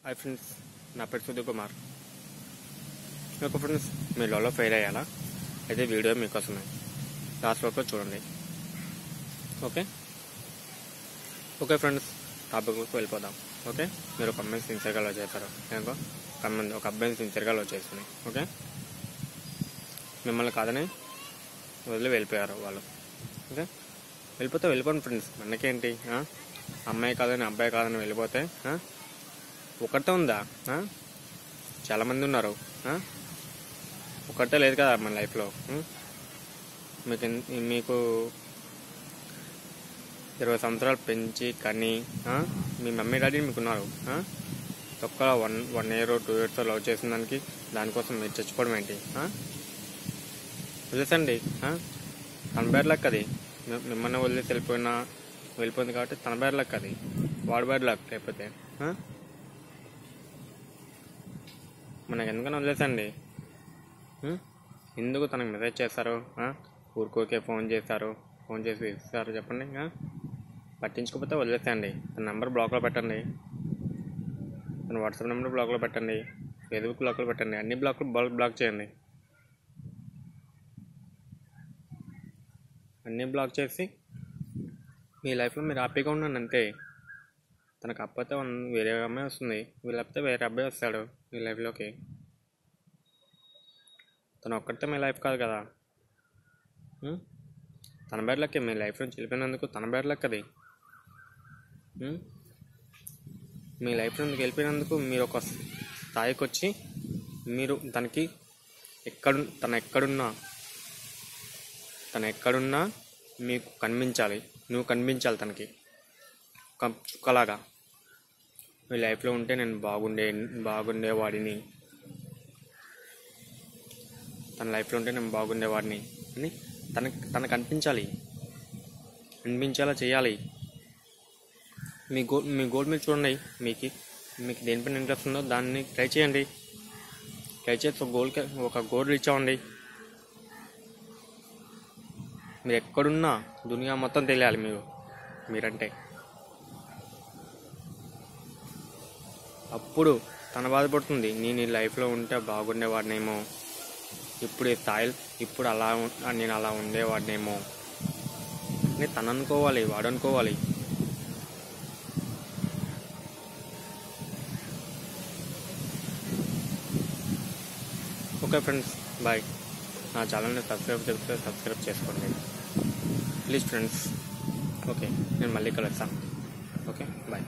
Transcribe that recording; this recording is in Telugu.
హాయ్ ఫ్రెండ్స్ నా పేరు సుధీర్ కుమార్ ఓకే ఫ్రెండ్స్ మీరు లోలో ఫెయిల్ అయ్యాలా అయితే వీడియో మీకోసమే లాస్ట్ వరకు చూడండి ఓకే ఓకే ఫ్రెండ్స్ టాపిక్కి వెళ్ళిపోదాం ఓకే మీరు ఒక అమ్మాయిని సిన్సియర్గా లవ్ చేస్తారు ఇంకో ఒక అమ్మాయిని ఒక అబ్బాయిని సిన్సియర్గా లవ్ చేస్తుంది ఓకే మిమ్మల్ని కాదని వదిలి వెళ్ళిపోయారు వాళ్ళు ఓకే వెళ్ళిపోతే వెళ్ళిపోండి ఫ్రెండ్స్ మనకేంటి ఆ? అమ్మాయి కాదని అబ్బాయి కాదని వెళ్ళిపోతే ఆ? ఒకటే ఉందా ఆ? చాలామంది ఉన్నారు ఆ? ఒకటే లేదు కదా మన లైఫ్లో ఉం? మీకు ఎన్- మీకు ఇరవై సంవత్సరాలు పెంచి కని ఆ? మీ మమ్మీ డాడీ మీకు ఉన్నారు ఆ? ఒక్క one one year two years love చేసిన దానికి దానికోసం మీరు చచ్చిపోవడం ఏంటి ఆ? వదిలేసండి ఆ? తన బేర్ లక్ అది మి- మిమ్మల్ని వదిలేసి వెళ్ళిపోయినా వెళ్ళిపోయింది కాబట్టి తన బేర్ లక్ అది వాడి బేర్ లక్ లేకపోతే ఆ? మనకి ఎందుకని వదిలేసండి ఉం? ఎందుకు తనకు మెసేజ్ చేస్తారు ఆ? ఊరికోరికే ఫోన్ చేస్తారు ఫోన్ చేసి ఇస్తారు చెప్పండి ఆ? పట్టించుకోకపోతే వదిలేసేయండి తన నెంబర్ బ్లాక్లో పెట్టండి తన వాట్సాప్ నెంబర్ బ్లాక్లో పెట్టండి ఫేస్బుక్ బ్లాక్లో పెట్టండి అన్ని బ్లాక్లు బ్లాక్ బ్లాక్ చేయండి అన్నీ బ్లాక్ చేసి మీ లైఫ్లో మీరు హ్యాపీగా ఉండండి అంతే తనకు అప్పతే వన్- వేరే అమ్మాయి వస్తుంది లేకపోతే వేరే అబ్బాయి వస్తాడు మీ లైఫ్లోకి తను ఒక్కడితే మీ లైఫ్ కాదు కదా ఉం? తన బేర్ లెక్క మీ లైఫ్ నుంచి వెళ్ళిపోయినందుకు తన బేర్ లెక్క అది ఉం? మీ లైఫ్ నుంచి వెళ్ళిపోయినందుకు మీరు ఒక స్థాయికి వచ్చి మీరు తనకి ఎక్కడ తన ఎక్కడున్నా తను ఎక్కడున్నా మీకు కనిపించాలి నువ్వు కనిపించాలి తనకి ఒక చుక్కలాగా మీ లైఫ్లో ఉంటే నేను బాగుండే బాగుండేవాడిని తన లైఫ్లో ఉంటే నేను బాగుండేవాడిని అని తనకి తనకు అనిపించాలి అనిపించేలా చేయాలి మీ గోల్ మీ గోల్ మీరు చూడండి మీకు మీకు దేనిపైన ఇంట్రెస్ట్ ఉందో దాన్ని ట్రై చేయండి ట్రై చేసి ఒక గోల్కి ఒక గోల్ రీచ్ అవ్వండి మీరు ఎక్కడున్నా దునియా మొత్తం తెలియాలి మీరు మీరంటే అప్పుడు తన బాధపడుతుంది నేను ఈ లైఫ్లో ఉంటే బాగుండేవాడినేమో ఇప్పుడు ఈ స్థాయి ఇప్పుడు అలా ఉం- నేను అలా ఉండేవాడినేమో అని తను అనుకోవాలి వాడు అనుకోవాలి ఓకే ఫ్రెండ్స్ బాయ్ నా ఛానల్ని సబ్స్క్రైబ్ చేస్తే సబ్స్క్రైబ్ చేసుకోండి ప్లీజ్ ఫ్రెండ్స్ ఓకే నేను మళ్ళీ కలుస్తాను ఓకే బాయ్